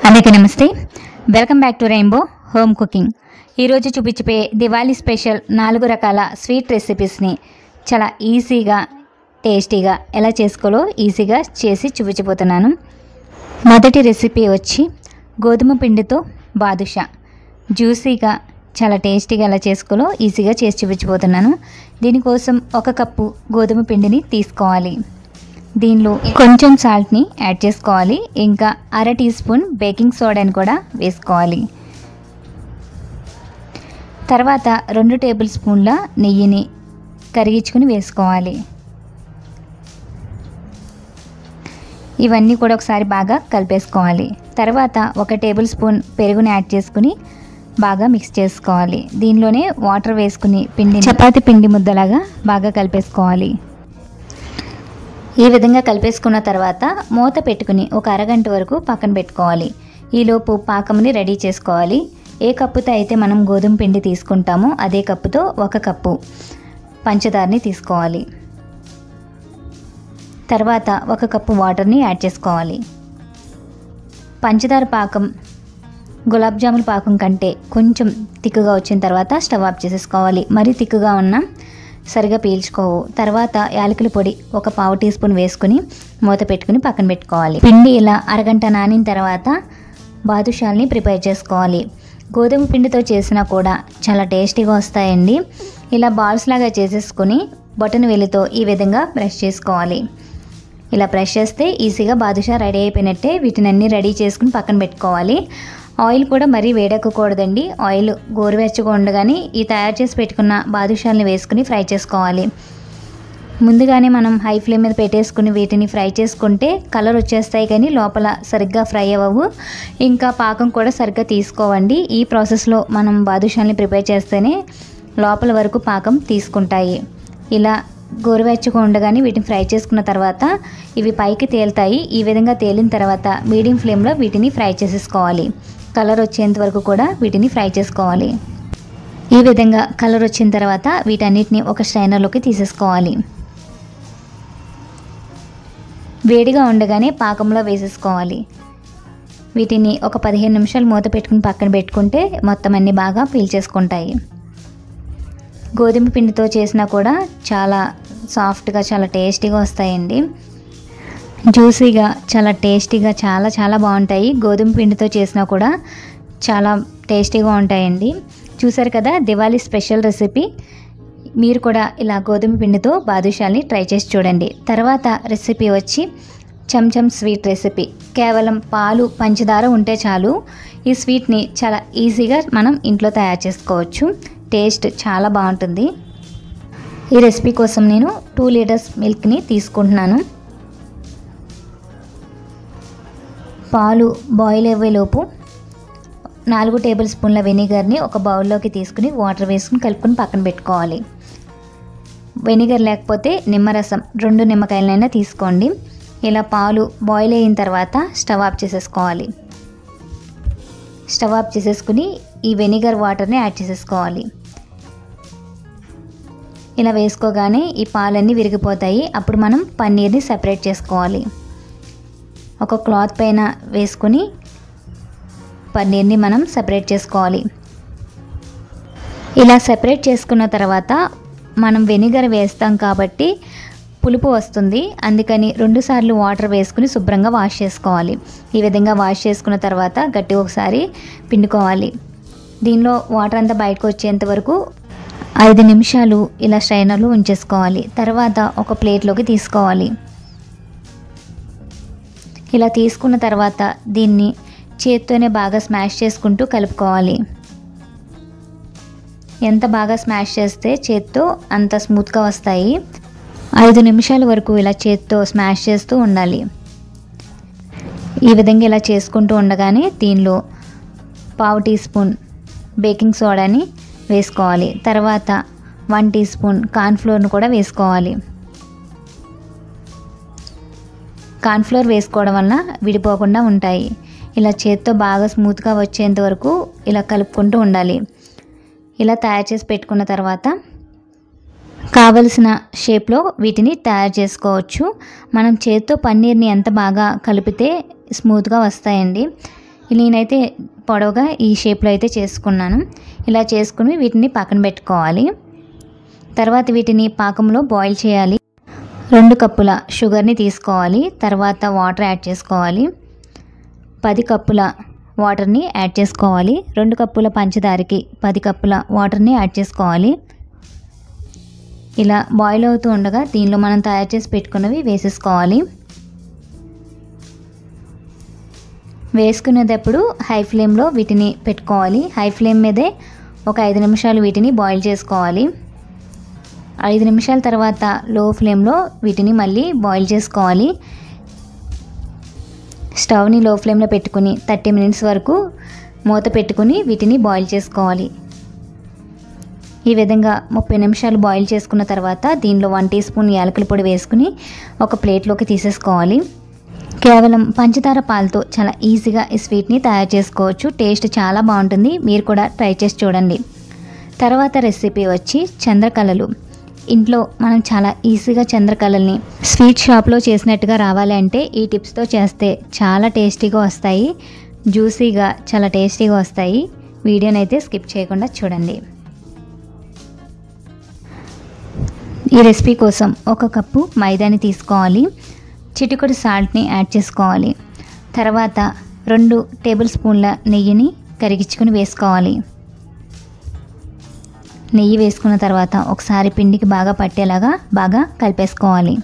అందరికీ నమస్తే welcome back to rainbow home cooking ఈరోజు చూపించిపోయే దివాళీ స్పెషల్ నాలుగు రకాల స్వీట్ రెసిపీస్ని చాలా ఈజీగా టేస్టీగా ఎలా చేసుకోలో ఈజీగా చేసి చూపించబోతున్నాను మొదటి రెసిపీ వచ్చి గోధుమ పిండితో బాదుషా జ్యూసీగా చాలా టేస్టీగా ఎలా చేసుకోలో ఈజీగా చేసి చూపించబోతున్నాను దీనికోసం ఒక కప్పు గోధుమ పిండిని తీసుకోవాలి దీనిలో కొంచెం సాల్ట్ని యాడ్ చేసుకోవాలి ఇంకా అర టీ స్పూన్ బేకింగ్ సోడాని కూడా వేసుకోవాలి తర్వాత రెండు టేబుల్ స్పూన్ల నెయ్యిని కరిగించుకుని వేసుకోవాలి ఇవన్నీ కూడా ఒకసారి బాగా కలిపేసుకోవాలి తర్వాత ఒక టేబుల్ స్పూన్ పెరుగుని యాడ్ చేసుకుని బాగా మిక్స్ చేసుకోవాలి దీనిలోనే వాటర్ వేసుకుని పిండి చపాతి పిండి ముద్దలాగా బాగా కలిపేసుకోవాలి ఈ విధంగా కలిపేసుకున్న తర్వాత మూత పెట్టుకుని ఒక అరగంట వరకు పక్కన పెట్టుకోవాలి ఈలోపు పాకంని రెడీ చేసుకోవాలి ఏ కప్పుతో అయితే మనం గోధుమ పిండి తీసుకుంటామో అదే కప్పుతో ఒక కప్పు పంచదారని తీసుకోవాలి తర్వాత ఒక కప్పు వాటర్ని యాడ్ చేసుకోవాలి పంచదార పాకం గులాబ్ జామున్ పాకం కంటే కొంచెం తిక్కుగా వచ్చిన తర్వాత స్టవ్ ఆఫ్ చేసేసుకోవాలి మరీ తిక్కుగా ఉన్న సరిగా పీల్చుకోవు తర్వాత యాలకుల పొడి ఒక పావు టీ స్పూన్ వేసుకుని మూత పెట్టుకుని పక్కన పెట్టుకోవాలి పిండి ఇలా అరగంట నానిన తర్వాత బాదుషాల్ని ప్రిపేర్ చేసుకోవాలి గోధుమ పిండితో చేసినా కూడా చాలా టేస్టీగా వస్తాయండి ఇలా బాల్స్ లాగా చేసేసుకుని బొటన వెలితో ఈ విధంగా బ్రష్ చేసుకోవాలి ఇలా బ్రష్ చేస్తే ఈజీగా బాదుషా రెడీ అయిపోయినట్టే వీటిని అన్నీ రెడీ చేసుకుని పక్కన పెట్టుకోవాలి ఆయిల్ కూడా మరీ వేడెక్కకూడదండి ఆయిల్ గోరువెచ్చగా ఉండగానే ఈ తయారు చేసి పెట్టుకున్న బాదుషాలని వేసుకుని ఫ్రై చేసుకోవాలి ముందుగానే మనం హై ఫ్లేమ్ మీద పెట్టేసుకుని వీటిని ఫ్రై చేసుకుంటే కలర్ వచ్చేస్తాయి కానీ లోపల సరిగ్గా ఫ్రై అవ్వవు ఇంకా పాకం కూడా సరిగ్గా తీసుకోవండి ఈ ప్రాసెస్లో మనం బాదుషాల్ని ప్రిపేర్ చేస్తేనే లోపల వరకు పాకం తీసుకుంటాయి ఇలా గోరువెచ్చగా ఉండగానే వీటిని ఫ్రై చేసుకున్న తర్వాత ఇవి పైకి తేలుతాయి ఈ విధంగా తేలిన తర్వాత మీడియం ఫ్లేమ్లో వీటిని ఫ్రై చేసేసుకోవాలి కలర్ వచ్చేంత వరకు కూడా వీటిని ఫ్రై చేసుకోవాలి ఈ విధంగా కలర్ వచ్చిన తర్వాత వీటన్నిటిని ఒక స్ట్రైనర్లోకి తీసేసుకోవాలి వేడిగా ఉండగానే పాకంలో వేసేసుకోవాలి వీటిని ఒక పదిహేను నిమిషాలు మూత పెట్టుకుని పక్కన పెట్టుకుంటే మొత్తం అన్నీ బాగా పీల్చేసుకుంటాయి గోధుమ పిండితో చేసినా కూడా చాలా సాఫ్ట్గా చాలా టేస్టీగా వస్తాయండి జ్యూసీగా చాలా టేస్టీగా చాలా చాలా బాగుంటాయి గోధుమ పిండితో చేసినా కూడా చాలా టేస్టీగా ఉంటాయండి చూసారు కదా దివాళీ స్పెషల్ రెసిపీ మీరు కూడా ఇలా గోధుమ పిండితో బాదుషాల్ని ట్రై చేసి చూడండి తర్వాత రెసిపీ వచ్చి చంచం స్వీట్ రెసిపీ కేవలం పాలు పంచదార ఉంటే చాలు ఈ స్వీట్ని చాలా ఈజీగా మనం ఇంట్లో తయారు చేసుకోవచ్చు టేస్ట్ చాలా బాగుంటుంది ఈ రెసిపీ కోసం నేను టూ లీటర్స్ మిల్క్ని తీసుకుంటున్నాను పాలు బాయిల్ అయ్యేలోపు నాలుగు టేబుల్ స్పూన్ల వెనిగర్ని ఒక బౌల్లోకి తీసుకుని వాటర్ వేసుకుని కలుపుకొని పక్కన పెట్టుకోవాలి వెనిగర్ లేకపోతే నిమ్మరసం రెండు నిమ్మకాయలనైనా తీసుకోండి ఇలా పాలు బాయిల్ అయిన తర్వాత స్టవ్ ఆఫ్ చేసేసుకోవాలి స్టవ్ ఆఫ్ చేసేసుకుని ఈ వెనిగర్ వాటర్ని యాడ్ చేసేసుకోవాలి ఇలా వేసుకోగానే ఈ పాలన్నీ విరిగిపోతాయి అప్పుడు మనం పన్నీర్ని సెపరేట్ చేసుకోవాలి ఒక క్లాత్ పైన వేసుకుని పన్నీర్ని మనం సెపరేట్ చేసుకోవాలి ఇలా సెపరేట్ చేసుకున్న తర్వాత మనం వెనిగర్ వేస్తాం కాబట్టి పులుపు వస్తుంది అందుకని రెండుసార్లు వాటర్ వేసుకుని శుభ్రంగా వాష్ చేసుకోవాలి ఈ విధంగా వాష్ చేసుకున్న తర్వాత గట్టి ఒకసారి పిండుకోవాలి దీనిలో వాటర్ అంతా బయటకు వచ్చేంత వరకు ఐదు నిమిషాలు ఇలా స్ట్రైనర్లో ఉంచేసుకోవాలి తర్వాత ఒక ప్లేట్లోకి తీసుకోవాలి ఇలా తీసుకున్న తర్వాత దీన్ని చేత్తోనే బాగా స్మాష్ చేసుకుంటూ కలుపుకోవాలి ఎంత బాగా స్మాష్ చేస్తే చేత్తో అంత స్మూత్గా వస్తాయి ఐదు నిమిషాల వరకు ఇలా చేత్తో స్మాష్ చేస్తూ ఉండాలి ఈ విధంగా ఇలా చేసుకుంటూ ఉండగానే దీనిలో పావు టీ స్పూన్ బేకింగ్ సోడాని వేసుకోవాలి తర్వాత వన్ టీ స్పూన్ కార్న్ఫ్లోర్ను కూడా వేసుకోవాలి కార్న్ఫ్లోర్ వేసుకోవడం వల్ల విడిపోకుండా ఉంటాయి ఇలా చేత్తో బాగా స్మూత్గా వచ్చేంత వరకు ఇలా కలుపుకుంటూ ఉండాలి ఇలా తయారు చేసి పెట్టుకున్న తర్వాత కావలసిన షేప్లో వీటిని తయారు చేసుకోవచ్చు మనం చేత్తో పన్నీర్ని ఎంత బాగా కలిపితే స్మూత్గా వస్తాయండి నేనైతే పొడవుగా ఈ షేప్లో అయితే చేసుకున్నాను ఇలా చేసుకుని వీటిని పక్కన పెట్టుకోవాలి తర్వాత వీటిని పాకంలో బాయిల్ చేయాలి రెండు కప్పుల షుగర్ని తీసుకోవాలి తర్వాత వాటర్ యాడ్ చేసుకోవాలి పది కప్పుల వాటర్ని యాడ్ చేసుకోవాలి రెండు కప్పుల పంచదారకి పది కప్పుల వాటర్ని యాడ్ చేసుకోవాలి ఇలా బాయిల్ అవుతూ ఉండగా దీనిలో మనం తయారు చేసి పెట్టుకున్నవి వేసేసుకోవాలి వేసుకునేటప్పుడు హై ఫ్లేమ్లో వీటిని పెట్టుకోవాలి హై ఫ్లేమ్ మీదే ఒక ఐదు నిమిషాలు వీటిని బాయిల్ చేసుకోవాలి ఐదు నిమిషాల తర్వాత లో ఫ్లేమ్లో వీటిని మళ్ళీ బాయిల్ చేసుకోవాలి స్టవ్ని లో ఫ్లేమ్లో పెట్టుకుని థర్టీ మినిట్స్ వరకు మూత పెట్టుకుని వీటిని బాయిల్ చేసుకోవాలి ఈ విధంగా ముప్పై నిమిషాలు బాయిల్ చేసుకున్న తర్వాత దీనిలో వన్ టీ స్పూన్ యాలకుల పొడి వేసుకుని ఒక ప్లేట్లోకి తీసేసుకోవాలి కేవలం పంచదార పాలతో చాలా ఈజీగా ఈ స్వీట్ని తయారు చేసుకోవచ్చు టేస్ట్ చాలా బాగుంటుంది మీరు కూడా ట్రై చేసి చూడండి తర్వాత రెసిపీ వచ్చి చంద్రకళలు ఇంట్లో మనం చాలా ఈజీగా చంద్రకళల్ని స్వీట్ షాప్లో చేసినట్టుగా రావాలి అంటే ఈ టిప్స్తో చేస్తే చాలా టేస్టీగా వస్తాయి జ్యూసీగా చాలా టేస్టీగా వస్తాయి వీడియోని అయితే స్కిప్ చేయకుండా చూడండి ఈ రెసిపీ కోసం ఒక కప్పు మైదాని తీసుకోవాలి చిటికొడి సాల్ట్ని యాడ్ చేసుకోవాలి తర్వాత రెండు టేబుల్ స్పూన్ల నెయ్యిని కరిగించుకుని వేసుకోవాలి నెయ్యి వేసుకున్న తర్వాత ఒకసారి పిండికి బాగా పట్టేలాగా బాగా కలిపేసుకోవాలి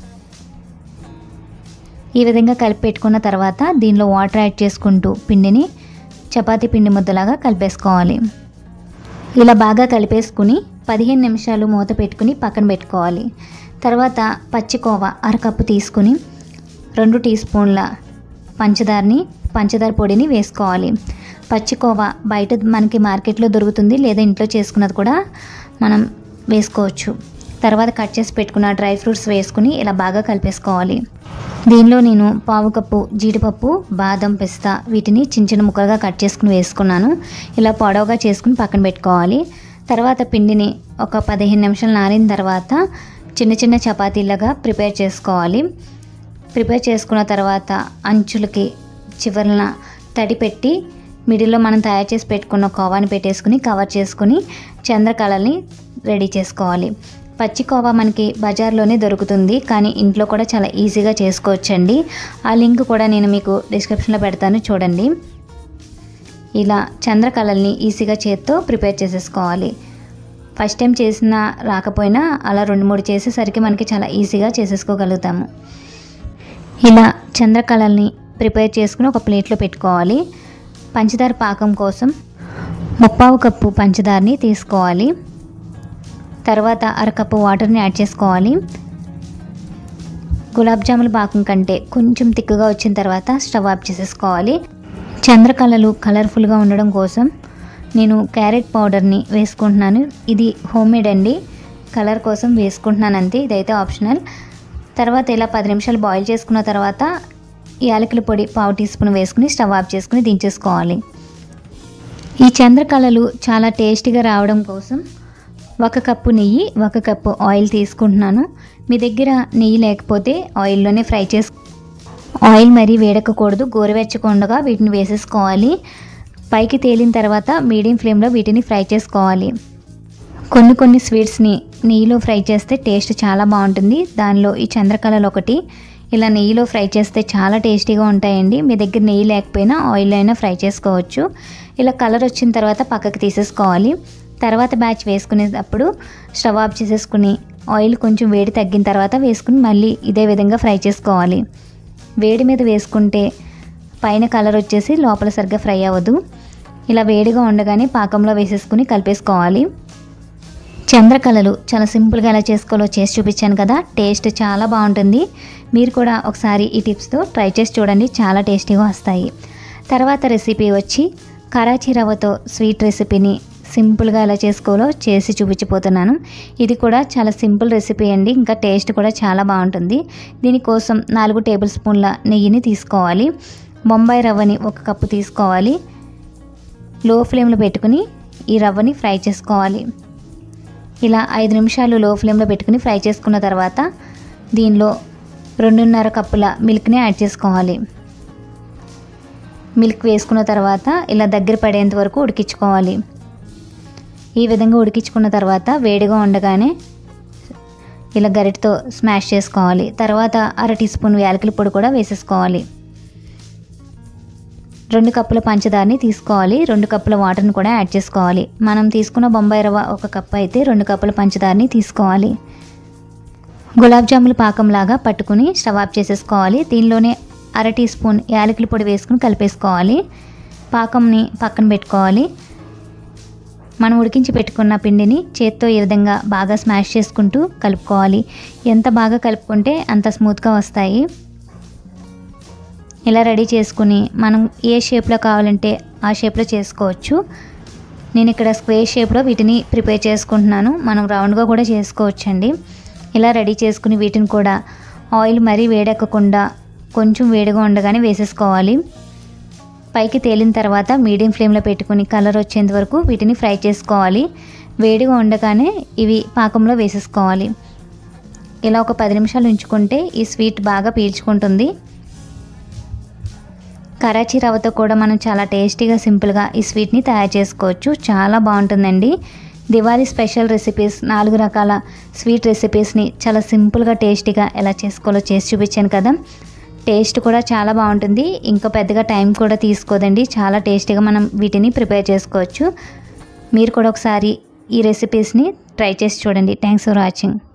ఈ విధంగా కలిపి పెట్టుకున్న తర్వాత దీనిలో వాటర్ యాడ్ చేసుకుంటూ పిండిని చపాతీ పిండి ముద్దలాగా కలిపేసుకోవాలి ఇలా బాగా కలిపేసుకుని పదిహేను నిమిషాలు మూత పెట్టుకుని పక్కన పెట్టుకోవాలి తర్వాత పచ్చికోవ అరకప్పు తీసుకుని రెండు టీ స్పూన్ల పంచదారని పంచదార పొడిని వేసుకోవాలి పచ్చికోవ బయట మనకి మార్కెట్లో దొరుకుతుంది లేదా ఇంట్లో చేసుకున్నది కూడా మనం వేసుకోవచ్చు తర్వాత కట్ చేసి పెట్టుకున్న డ్రై ఫ్రూట్స్ వేసుకుని ఇలా బాగా కలిపేసుకోవాలి దీనిలో నేను పావు కప్పు జీడిపప్పు బాదం పిస్తా వీటిని చిన్న చిన్న ముక్కలుగా కట్ చేసుకుని వేసుకున్నాను ఇలా పొడవుగా చేసుకుని పక్కన పెట్టుకోవాలి తర్వాత పిండిని ఒక పదిహేను నిమిషాలు నానిన తర్వాత చిన్న చిన్న చపాతీలాగా ప్రిపేర్ చేసుకోవాలి ప్రిపేర్ చేసుకున్న తర్వాత అంచులకి చివరన తడి పెట్టి మిడిల్లో మనం తయారు చేసి పెట్టుకున్న కోవాని పెట్టేసుకుని కవర్ చేసుకుని చంద్రకళల్ని రెడీ చేసుకోవాలి పచ్చి కోవా మనకి బజార్లోనే దొరుకుతుంది కానీ ఇంట్లో కూడా చాలా ఈజీగా చేసుకోవచ్చండి ఆ లింక్ కూడా నేను మీకు డిస్క్రిప్షన్లో పెడతాను చూడండి ఇలా చంద్రకళల్ని ఈజీగా చేత్తో ప్రిపేర్ చేసేసుకోవాలి ఫస్ట్ టైం చేసినా రాకపోయినా అలా రెండు మూడు చేసేసరికి మనకి చాలా ఈజీగా చేసేసుకోగలుగుతాము ఇలా చంద్రకళల్ని ప్రిపేర్ చేసుకుని ఒక ప్లేట్లో పెట్టుకోవాలి పంచదార పాకం కోసం ముప్పావు కప్పు పంచదారని తీసుకోవాలి తర్వాత అరకప్పు వాటర్ని యాడ్ చేసుకోవాలి గులాబ్ జాముల పాకం కంటే కొంచెం తిక్కుగా వచ్చిన తర్వాత స్టవ్ ఆఫ్ చేసేసుకోవాలి చంద్రకళలు కలర్ఫుల్గా ఉండడం కోసం నేను క్యారెట్ పౌడర్ని వేసుకుంటున్నాను ఇది హోమ్ మేడ్ అండి కలర్ కోసం వేసుకుంటున్నాను అంతే ఇదైతే ఆప్షనల్ తర్వాత ఇలా పది నిమిషాలు బాయిల్ చేసుకున్న తర్వాత యాలకుల పొడి పావు టీ స్పూన్ వేసుకుని స్టవ్ ఆఫ్ చేసుకుని దించేసుకోవాలి ఈ చంద్రకళలు చాలా టేస్టీగా రావడం కోసం ఒక కప్పు నెయ్యి ఒక కప్పు ఆయిల్ తీసుకుంటున్నాను మీ దగ్గర నెయ్యి లేకపోతే ఆయిల్లోనే ఫ్రై చేసు ఆయిల్ మరీ వేడకకూడదు గోరువెచ్చకుండా వీటిని వేసేసుకోవాలి పైకి తేలిన తర్వాత మీడియం ఫ్లేమ్లో వీటిని ఫ్రై చేసుకోవాలి కొన్ని కొన్ని స్వీట్స్ని నెయ్యిలో ఫ్రై చేస్తే టేస్ట్ చాలా బాగుంటుంది దానిలో ఈ చంద్రకళలు ఒకటి ఇలా నెయ్యిలో ఫ్రై చేస్తే చాలా టేస్టీగా ఉంటాయండి మీ దగ్గర నెయ్యి లేకపోయినా ఆయిల్ అయినా ఫ్రై చేసుకోవచ్చు ఇలా కలర్ వచ్చిన తర్వాత పక్కకి తీసేసుకోవాలి తర్వాత బ్యాచ్ వేసుకునేటప్పుడు స్టవ్ ఆఫ్ చేసేసుకుని ఆయిల్ కొంచెం వేడి తగ్గిన తర్వాత వేసుకుని మళ్ళీ ఇదే విధంగా ఫ్రై చేసుకోవాలి వేడి మీద వేసుకుంటే పైన కలర్ వచ్చేసి లోపల సరిగ్గా ఫ్రై అవ్వదు ఇలా వేడిగా ఉండగానే పాకంలో వేసేసుకుని కలిపేసుకోవాలి చంద్రకళలు చాలా సింపుల్గా ఎలా చేసుకోవాలో చేసి చూపించాను కదా టేస్ట్ చాలా బాగుంటుంది మీరు కూడా ఒకసారి ఈ టిప్స్తో ట్రై చేసి చూడండి చాలా టేస్టీగా వస్తాయి తర్వాత రెసిపీ వచ్చి కరాచీ రవ్వతో స్వీట్ రెసిపీని సింపుల్గా ఎలా చేసుకోవాలో చేసి చూపించిపోతున్నాను ఇది కూడా చాలా సింపుల్ రెసిపీ అండి ఇంకా టేస్ట్ కూడా చాలా బాగుంటుంది దీనికోసం నాలుగు టేబుల్ స్పూన్ల నెయ్యిని తీసుకోవాలి బొంబాయి రవ్వని ఒక కప్పు తీసుకోవాలి లో ఫ్లేమ్లో పెట్టుకుని ఈ రవ్వని ఫ్రై చేసుకోవాలి ఇలా ఐదు నిమిషాలు లో ఫ్లేమ్లో పెట్టుకుని ఫ్రై చేసుకున్న తర్వాత దీనిలో రెండున్నర కప్పుల మిల్క్ని యాడ్ చేసుకోవాలి మిల్క్ వేసుకున్న తర్వాత ఇలా దగ్గర పడేంత వరకు ఉడికించుకోవాలి ఈ విధంగా ఉడికించుకున్న తర్వాత వేడిగా ఉండగానే ఇలా గరిటతో స్మాష్ చేసుకోవాలి తర్వాత అర టీ స్పూన్ యాలకుల పొడి కూడా వేసేసుకోవాలి రెండు కప్పుల పంచదారని తీసుకోవాలి రెండు కప్పుల వాటర్ని కూడా యాడ్ చేసుకోవాలి మనం తీసుకున్న బొంబాయి రవ్వ ఒక కప్పు అయితే రెండు కప్పుల పంచదారని తీసుకోవాలి గులాబ్ జాముల పాకంలాగా పట్టుకుని స్టవ్ ఆఫ్ చేసేసుకోవాలి దీనిలోనే అర టీ స్పూన్ యాలకుల పొడి వేసుకుని కలిపేసుకోవాలి పాకంని పక్కన పెట్టుకోవాలి మనం ఉడికించి పెట్టుకున్న పిండిని చేత్తో ఈ విధంగా బాగా స్మాష్ చేసుకుంటూ కలుపుకోవాలి ఎంత బాగా కలుపుకుంటే అంత స్మూత్గా వస్తాయి ఇలా రెడీ చేసుకుని మనం ఏ షేప్లో కావాలంటే ఆ షేప్లో చేసుకోవచ్చు నేను ఇక్కడ స్క్వేర్ షేప్లో వీటిని ప్రిపేర్ చేసుకుంటున్నాను మనం రౌండ్గా కూడా చేసుకోవచ్చండి ఇలా రెడీ చేసుకుని వీటిని కూడా ఆయిల్ మరీ వేడెక్కకుండా కొంచెం వేడిగా ఉండగానే వేసేసుకోవాలి పైకి తేలిన తర్వాత మీడియం ఫ్లేమ్లో పెట్టుకుని కలర్ వచ్చేంత వరకు వీటిని ఫ్రై చేసుకోవాలి వేడిగా ఉండగానే ఇవి పాకంలో వేసేసుకోవాలి ఇలా ఒక పది నిమిషాలు ఉంచుకుంటే ఈ స్వీట్ బాగా పీల్చుకుంటుంది కరాచీ రవ్వతో కూడా మనం చాలా టేస్టీగా సింపుల్గా ఈ స్వీట్ని తయారు చేసుకోవచ్చు చాలా బాగుంటుందండి దివాళీ స్పెషల్ రెసిపీస్ నాలుగు రకాల స్వీట్ రెసిపీస్ని చాలా సింపుల్గా టేస్టీగా ఎలా చేసుకోవాలో చేసి చూపించాను కదా టేస్ట్ కూడా చాలా బాగుంటుంది ఇంకా పెద్దగా టైం కూడా తీసుకోదండి చాలా టేస్టీగా మనం వీటిని ప్రిపేర్ చేసుకోవచ్చు మీరు కూడా ఒకసారి ఈ రెసిపీస్ని ట్రై చేసి చూడండి థ్యాంక్స్ ఫర్ వాచింగ్